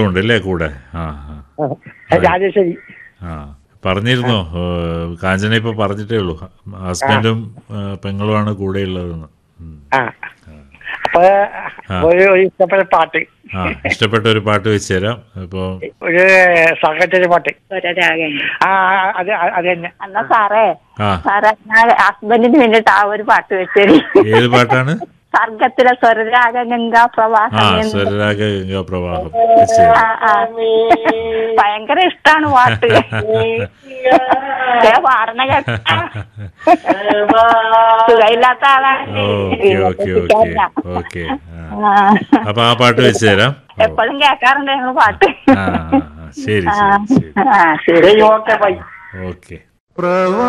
ഉണ്ട് അല്ലേ കൂടെ ആ ആ രാജേശ്വരി ആ പറഞ്ഞിരുന്നോ ഏഹ്, കാഞ്ചന ഇപ്പൊ പറഞ്ഞിട്ടേ ഉള്ളൂ ഹസ്ബൻഡും ഏഹ്, പെങ്ങളുമാണ് കൂടെ ഉള്ളതെന്ന് ഉം. ആ അപ്പൊ ഒരു ഒരു ഇഷ്ടപ്പെട്ട പാട്ട് ആ ഇഷ്ടപ്പെട്ട ഒരു പാട്ട് വെച്ച് തരാം ഇപ്പൊ ഒരു സംഘത്തിന്റെ പാട്ട് സ്വരരാഗം ആ അത് അത് തന്നെ എന്നാ സാറേ ആ സാറേ ഞാൻ ഹസ്ബൻഡിന് വേണ്ടിട്ട് ആ ഒരു പാട്ട് വെച്ചേരി ഏത് പാട്ടാണ് സർഗത്തിലെ സ്വരരാഗ ഗംഗാ ആ പ്രവാഹം എന്ന്. സ്വരരാഗ ഗംഗാ പ്രവാഹം വെച്ച് തരാം. ആ, ആ. ഭയങ്കര ഇഷ്ടാണ് പാട്ട് ദേ പാടണ കേട്ടാ സുഖമില്ലാത്ത ആളാണ് ഓക്കെ ഓക്കെ ഓക്കെ ഓക്കെ ആ. ആ. അപ്പൊ ആ പാട്ട് വെച്ച് തരാം ഓ. എപ്പോഴും കേൾക്കാറുണ്ട് ഞങ്ങൾ പാട്ട് ആ ആ, ആ. ശരി ശരി ശരി ആ ശരി ഓക്കെ ബൈ ഓക്കെ പ്രവാ